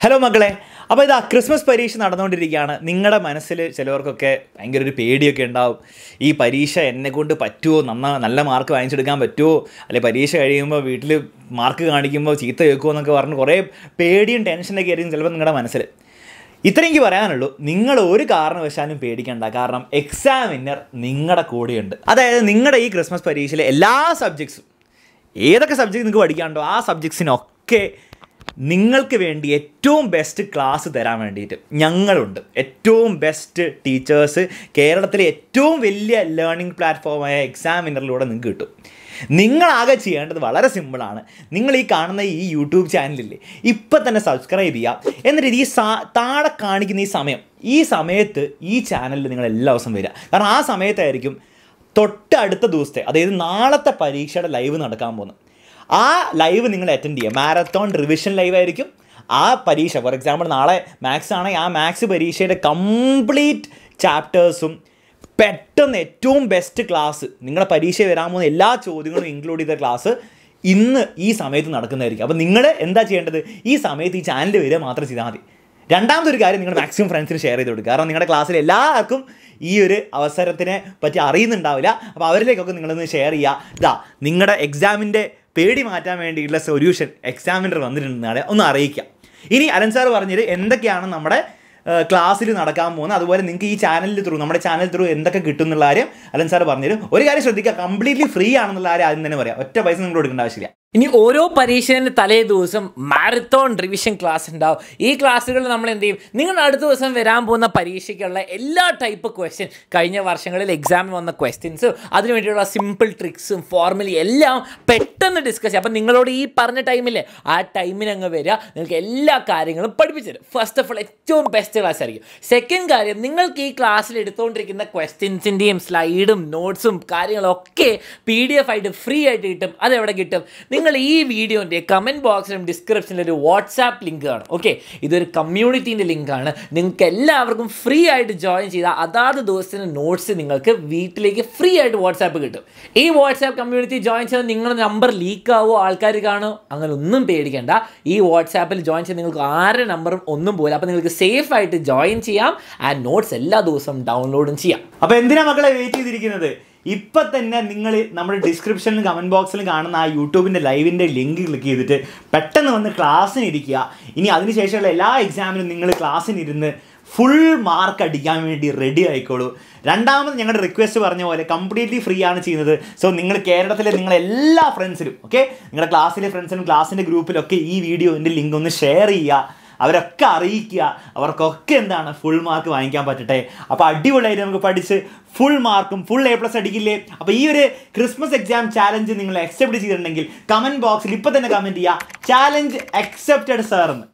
hello മക്കളെ അപ്പോൾ ഇതാ ക്രിസ്മസ് പരീക്ഷ നടന്നുകൊണ്ടിരിക്കുകയാണ് നിങ്ങളുടെ മനസ്സിൽ ചിലവർക്കൊക്കെ ഭയങ്കര ഒരു പേടിയൊക്കെ ഉണ്ടാവും ഈ പരീക്ഷ എന്നെ കൊണ്ട് പറ്റുമോ നന്ന നല്ല മാർക്ക് വാങ്ങിച്ചെടുക്കാൻ പറ്റുമോ അല്ലെ പരീക്ഷ കഴിയുമ്പോൾ വീട്ടിൽ മാർക്ക് കാണിക്കുമ്പോൾ ചീത്ത കേൾക്കുമോ എന്നൊക്കെ പറഞ്ഞ് കുറേ പേടിയും ടെൻഷനൊക്കെ ആയിരിക്കും ചിലപ്പോൾ നിങ്ങളുടെ മനസ്സിൽ ഇത്രയും എനിക്ക് പറയാനുള്ളൂ നിങ്ങൾ ഒരു കാരണവശാലും പേടിക്കണ്ട കാരണം എക്സാമിനർ നിങ്ങളുടെ കൂടെയുണ്ട് അതായത് നിങ്ങളുടെ ഈ ക്രിസ്മസ് പരീക്ഷയിലെ എല്ലാ സബ്ജക്ട്സും ഏതൊക്കെ സബ്ജക്റ്റ് നിങ്ങൾക്ക് പഠിക്കാനുണ്ടോ ആ സബ്ജക്ട്സിനൊക്കെ നിങ്ങൾക്ക് വേണ്ടി ഏറ്റവും ബെസ്റ്റ് ക്ലാസ് തരാൻ വേണ്ടിയിട്ട് ഞങ്ങളുണ്ട് ഏറ്റവും ബെസ്റ്റ് ടീച്ചേഴ്സ് കേരളത്തിലെ ഏറ്റവും വലിയ ലേണിംഗ് പ്ലാറ്റ്ഫോമായ എക്സാമിനറിലൂടെ നിങ്ങൾക്ക് കിട്ടും നിങ്ങളാകെ ചെയ്യേണ്ടത് വളരെ സിമ്പിളാണ് നിങ്ങൾ ഈ കാണുന്ന ഈ യൂട്യൂബ് ചാനലില്ലേ ഇപ്പം തന്നെ സബ്സ്ക്രൈബ് ചെയ്യുക എന്നിട്ട് ഈ സാ താഴെ കാണിക്കുന്ന ഈ സമയം ഈ സമയത്ത് ഈ ചാനലിൽ നിങ്ങൾ എല്ലാ ദിവസവും വരിക കാരണം ആ സമയത്തായിരിക്കും തൊട്ടടുത്ത ദിവസത്തെ അതായത് നാളത്തെ പരീക്ഷയുടെ ലൈവ് നടക്കാൻ പോകുന്നത് ആ ലൈവ് നിങ്ങൾ അറ്റൻഡ് ചെയ്യുക മാരത്തോൺ റിവിഷൻ ലൈവ് ആയിരിക്കും ആ പരീക്ഷ ഫോർ എക്സാമ്പിൾ നാളെ മാത്സ് ആണെങ്കിൽ ആ മാത്സ് പരീക്ഷയുടെ കംപ്ലീറ്റ് ചാപ്റ്റേഴ്സും പെട്ടെന്ന് ഏറ്റവും ബെസ്റ്റ് ക്ലാസ് നിങ്ങളുടെ പരീക്ഷ വരാൻ പോകുന്ന എല്ലാ ചോദ്യങ്ങളും ഇൻക്ലൂഡ് ചെയ്ത ക്ലാസ് ഇന്ന് ഈ സമയത്ത് നടക്കുന്നതായിരിക്കും അപ്പോൾ നിങ്ങൾ എന്താ ചെയ്യേണ്ടത് ഈ സമയത്ത് ഈ ചാനൽ വരിക മാത്രം ചെയ്താൽ മതി രണ്ടാമതൊരു കാര്യം നിങ്ങൾ മാക്സിമം ഫ്രണ്ട്സിന് ഷെയർ ചെയ്ത് കൊടുക്കുക കാരണം നിങ്ങളുടെ ക്ലാസ്സിൽ എല്ലാവർക്കും ഈ ഒരു അവസരത്തിനെ പറ്റി അറിയുന്നുണ്ടാവില്ല അപ്പോൾ അവരിലേക്കൊക്കെ നിങ്ങളൊന്ന് ഷെയർ ചെയ്യുക ഇതാ നിങ്ങളുടെ എക്സാമിൻ്റെ പേടി മാറ്റാൻ വേണ്ടിയിട്ടുള്ള സൊല്യൂഷൻ എക്സാമിനർ വന്നിട്ടുണ്ടെന്നാണ് ഒന്ന് അറിയിക്കുക ഇനി അലൻ സാർ പറഞ്ഞത് എന്തൊക്കെയാണ് നമ്മുടെ ക്ലാസ്സിൽ നടക്കാൻ പോകുന്നത് അതുപോലെ നിങ്ങൾക്ക് ഈ ചാനലിൽ ത്രൂ നമ്മുടെ ചാനൽ ത്രൂ എന്തൊക്കെ കിട്ടും എന്നുള്ള കാര്യം അലൻ സാർ പറഞ്ഞുതരും ഒരു കാര്യം ശ്രദ്ധിക്കുക കംപ്ലീറ്റ്ലി ഫ്രീ ആണെന്നുള്ള കാര്യം ആദ്യം തന്നെ പറയാം ഒറ്റ പൈസ നിങ്ങൾ കൊടുക്കേണ്ട ആവശ്യമില്ല ഇനി ഓരോ പരീക്ഷേൻ്റെ തലേ ദിവസം മാരത്തോൺ റിവിഷൻ ക്ലാസ് ഉണ്ടാവും ഈ ക്ലാസ്സുകളിൽ നമ്മൾ എന്ത് ചെയ്യും നിങ്ങളുടെ അടുത്ത ദിവസം വരാൻ പോകുന്ന പരീക്ഷയ്ക്കുള്ള എല്ലാ ടൈപ്പ് ക്വസ്റ്റ്യൻ കഴിഞ്ഞ വർഷങ്ങളിൽ എക്സാമിന് വന്ന ക്വസ്റ്റ്യൻസും അതിനു വേണ്ടിയുള്ള സിമ്പിൾ ട്രിക്സും ഫോർമുലയും എല്ലാം പെട്ടെന്ന് ഡിസ്കസ് ചെയ്യാം അപ്പം നിങ്ങളോട് ഈ പറഞ്ഞ ടൈമില്ലേ ആ ടൈമിന് അങ്ങ് വരിക നിങ്ങൾക്ക് എല്ലാ കാര്യങ്ങളും പഠിപ്പിച്ചു തരും ഫസ്റ്റ് ഓഫ് ഓൾ ഏറ്റവും ബെസ്റ്റ് ക്ലാസ് ആയിരിക്കും സെക്കൻഡ് കാര്യം നിങ്ങൾക്ക് ഈ ക്ലാസ്സിൽ എടുത്തുകൊണ്ടിരിക്കുന്ന ക്വസ്റ്റ്യൻസിൻ്റെയും സ്ലൈഡും നോട്ട്സും കാര്യങ്ങളൊക്കെ പി ഡി എഫ് ആയിട്ട് ഫ്രീ ആയിട്ട് കിട്ടും അതെവിടെ കിട്ടും നിങ്ങൾ ഈ വീഡിയോൻ്റെ കമൻറ്റ് ബോക്സിലും ഡിസ്ക്രിപ്ഷനിലും ഒരു വാട്സാപ്പ് ലിങ്ക് കാണും ഓക്കെ ഇതൊരു കമ്മ്യൂണിറ്റീൻ്റെ ലിങ്കാണ് നിങ്ങൾക്ക് എല്ലാവർക്കും ഫ്രീ ആയിട്ട് ജോയിൻ ചെയ്താൽ അതാത് ദിവസത്തിന് നോട്ട്സ് നിങ്ങൾക്ക് വീട്ടിലേക്ക് ഫ്രീ ആയിട്ട് വാട്സാപ്പ് കിട്ടും ഈ വാട്സാപ്പ് കമ്മ്യൂണിറ്റി ജോയിൻ ചെയ്താൽ നിങ്ങളുടെ നമ്പർ ലീക്ക് ആവോ ആൾക്കാർ കാണോ അങ്ങനെ ഒന്നും പേടിക്കേണ്ട ഈ വാട്സാപ്പിൽ ജോയിൻ ചെയ്ത് നിങ്ങൾക്ക് ആരുടെ നമ്പറും ഒന്നും പോയില്ല അപ്പോൾ നിങ്ങൾക്ക് സേഫ് ആയിട്ട് ജോയിൻ ചെയ്യാം ആൻഡ് നോട്ട്സ് എല്ലാ ദിവസവും ഡൗൺലോഡും ചെയ്യാം അപ്പോൾ എന്തിനാ മക്കളെ വെയിറ്റ് ചെയ്തിരിക്കുന്നത് ഇപ്പൊ തന്നെ നിങ്ങൾ നമ്മുടെ ഡിസ്ക്രിപ്ഷനിലും കമന്റ് ബോക്സിലും കാണുന്ന ആ യൂട്യൂബിന്റെ ലൈവിന്റെ ലിങ്ക് ക്ലിക്ക് ചെയ്തിട്ട് പെട്ടെന്ന് വന്ന് ക്ലാസ്സിന് ഇരിക്കുക ഇനി അതിനുശേഷമുള്ള എല്ലാ എക്സാമിനും നിങ്ങൾ ക്ലാസ്സിനിരുന്ന് ഫുൾ മാർക്ക് അടിക്കാൻ വേണ്ടി റെഡി ആയിക്കോളൂ രണ്ടാമത് ഞങ്ങളുടെ റിക്വസ്റ്റ് പറഞ്ഞ പോലെ കംപ്ലീറ്റ്ലി ഫ്രീ ആണ് ചെയ്യുന്നത് സോ നിങ്ങൾ കേരളത്തിലെ നിങ്ങളെ എല്ലാ ഫ്രണ്ട്സിനും ഓക്കെ നിങ്ങളുടെ ക്ലാസ്സിലെ ഫ്രണ്ട്സിനും ക്ലാസ്സിൻ്റെ ഗ്രൂപ്പിലൊക്കെ ഈ വീഡിയോൻ്റെ ലിങ്ക് ഒന്ന് ഷെയർ ചെയ്യുക അവരൊക്കെ അറിയിക്കുക അവർക്കൊക്കെ എന്താണ് ഫുൾ മാർക്ക് വാങ്ങിക്കാൻ പറ്റട്ടെ അപ്പോൾ അടിപൊളിയായിട്ട് നമുക്ക് പഠിച്ച് ഫുൾ മാർക്കും ഫുൾ എ പ്ലസ് അടിക്കില്ലേ അപ്പോൾ ഈ ഒരു ക്രിസ്മസ് എക്സാം ചാലഞ്ച് നിങ്ങൾ അക്സെപ്റ്റ് ചെയ്തിട്ടുണ്ടെങ്കിൽ കമൻറ്റ് ബോക്സിൽ ഇപ്പോൾ തന്നെ കമൻറ്റ് ചെയ്യുക ചാലഞ്ച് അക്സെപ്റ്റഡ് സാർ എന്ന്